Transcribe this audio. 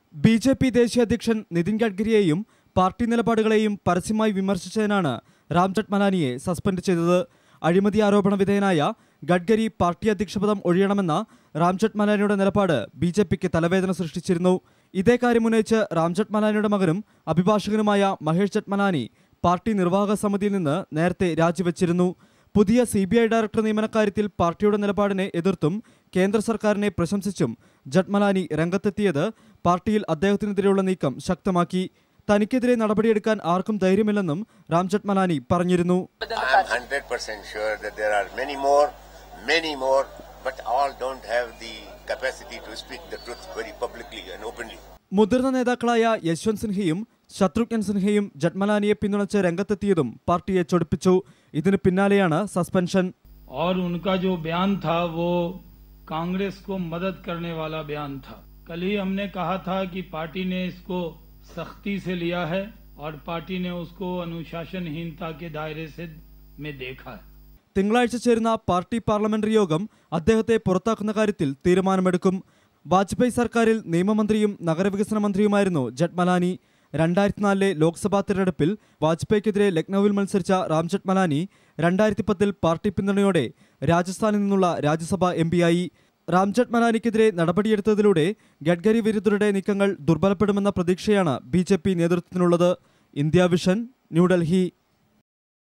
B J P ദേശീയ അധ്യക്ഷൻ Nitin ഗഡ്കരിയെയും party നിലപാടുകളെയും പരസ്യമായി വിമർശിച്ചതിനാണ് രാം ജഠ്മലാനിയെ സസ്പെൻഡ് ചെയ്തത് അഴിമതി ആരോപണ വിധേയനായ ഗഡ്കരി പാർട്ടി അധ്യക്ഷ പദം ഒഴിയണമെന്ന രാം ജഠ്മലാനിയുടെ നിലപാട് ബി ജെ പിക്ക് തലവേദന സൃഷ്ടിച്ചിരുന്നു ഇതേ കാര്യം ഉന്നയിച്ച് രാം ജഠ്മലാനിയുടെ മകനും അഭിഭാഷകനുമായ മഹേഷ് ജഠ്മലാനി പാർട്ടി നിർവാഹക സമിതിയിൽ നിന്ന് നേരത്തെ രാജിവെച്ചിരുന്നു പുതിയ സി ബി ഐ ഡയറക്ടർ നിയമനക്കാര്യത്തിൽ പാർട്ടിയുടെ നിലപാടിനെ എതിർത്തും കേന്ദ്ര സർക്കാരിനെ പ്രശംസിച്ചും ജഠ്മലാനി രംഗത്തെത്തിയത് പാർട്ടിയിൽ അദ്ദേഹത്തിനെതിരെയുള്ള നീക്കം ശക്തമാക്കി തനിക്കെതിരെ നടപടിയെടുക്കാൻ ആർക്കും ധൈര്യമില്ലെന്നും രാം ജഠ്മലാനി പറഞ്ഞിരുന്നു I'm 100% sure that there are many more, many more, but all don't have the capacity to speak the truth very publicly and openly. മുതിർന്ന നേതാക്കളായ യശ്വന്ത് സിൻഹയും ശത്രുഘ്നൻ സിൻഹയും ജഠ്മലാനിയെ പിന്തുണച്ച് രംഗത്തെത്തിയതും പാർട്ടിയെ ചൊടിപ്പിച്ചു ഇതിന് പിന്നാലെയാണ് സസ്പെൻഷൻ और उनका जो बयान था वो कांग्रेस को मदद करने वाला बयान था कल ही हमने कहा था कि पार्टी ने इसको सख्ती से लिया है और पार्टी ने उसको अनुशासनहीनता के दायरे से में देखा है തിങ്കളാഴ്ച ചേരുന്ന പാർട്ടി പാർലമെന്ററി യോഗം അദ്ദേഹത്തെ പുറത്താക്കുന്ന കാര്യത്തിൽ തീരുമാനമെടുക്കും വാജ്പേയി സർക്കാരിൽ നിയമമന്ത്രിയും നഗരവികസന മന്ത്രിയുമായിരുന്നു ജഠ്മലാനി രണ്ടായിരത്തി നാലിലെ ലോക്സഭാ തിരഞ്ഞെടുപ്പിൽ വാജ്പേയിക്കെതിരെ ലക്നൌവിൽ മത്സരിച്ച റാം ജഠ്മലാനി രണ്ടായിരത്തി പത്തിൽ പാർട്ടി പിന്തുണയോടെ രാജസ്ഥാനിൽ നിന്നുള്ള രാജ്യസഭാ എം പിയായി റാം ജഠ്മലാനിക്കെതിരെ നടപടിയെടുത്തതിലൂടെ ഗഡ്കരി വിരുദ്ധരുടെ നീക്കങ്ങൾ ദുർബലപ്പെടുമെന്ന പ്രതീക്ഷയാണ് ബി നേതൃത്വത്തിനുള്ളത് ഇന്ത്യ വിഷൻ ന്യൂഡൽഹി